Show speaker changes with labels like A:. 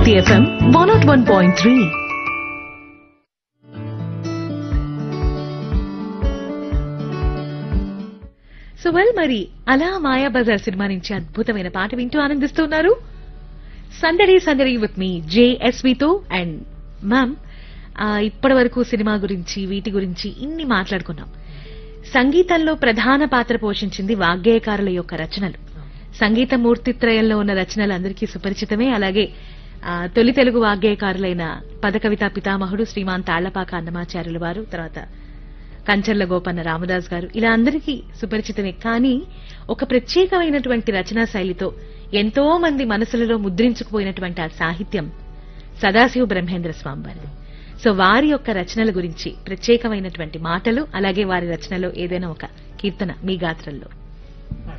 A: Hit FM 101.3. So well మరి అలా Mayabazar cinema నుంచి అద్భుతమైన పాట వింటూ ఆనందిస్తున్నారు సందడి సందడి విత్ మీ జేఎస్వితో అండ్ మ్యామ్ ఇప్పటి వరకు సినిమా గురించి వీటి గురించి ఇన్ని మాట్లాడుకున్నాం సంగీతంలో ప్రధాన పాత్ర పోషించింది వాగ్గేయకారుల యొక్క రచనలు సంగీత మూర్తిత్రయంలో ఉన్న రచనలు అందరికీ సుపరిచితమే అలాగే ఆ, తొలి తెలుగు వాగ్గేయకారులైన పదకవితా పితామహుడు శ్రీమాన్ తాళ్లపాక అన్నమాచార్యుల వారు తర్వాత కంచర్ల గోపన్న రామదాస్ గారు ఇలా అందరికీ సుపరిచితమే కానీ ఒక ప్రత్యేకమైనటువంటి రచనా శైలితో ఎంతో మంది మనసులలో ముద్రించుకుపోయినటువంటి ఆ సాహిత్యం సదాశివ బ్రహ్మేంద్ర స్వామి వారిది సో వారి యొక్క రచనల గురించి ప్రత్యేకమైనటువంటి మాటలు అలాగే వారి రచనలో ఏదైనా ఒక కీర్తన మీ గాత్రంలో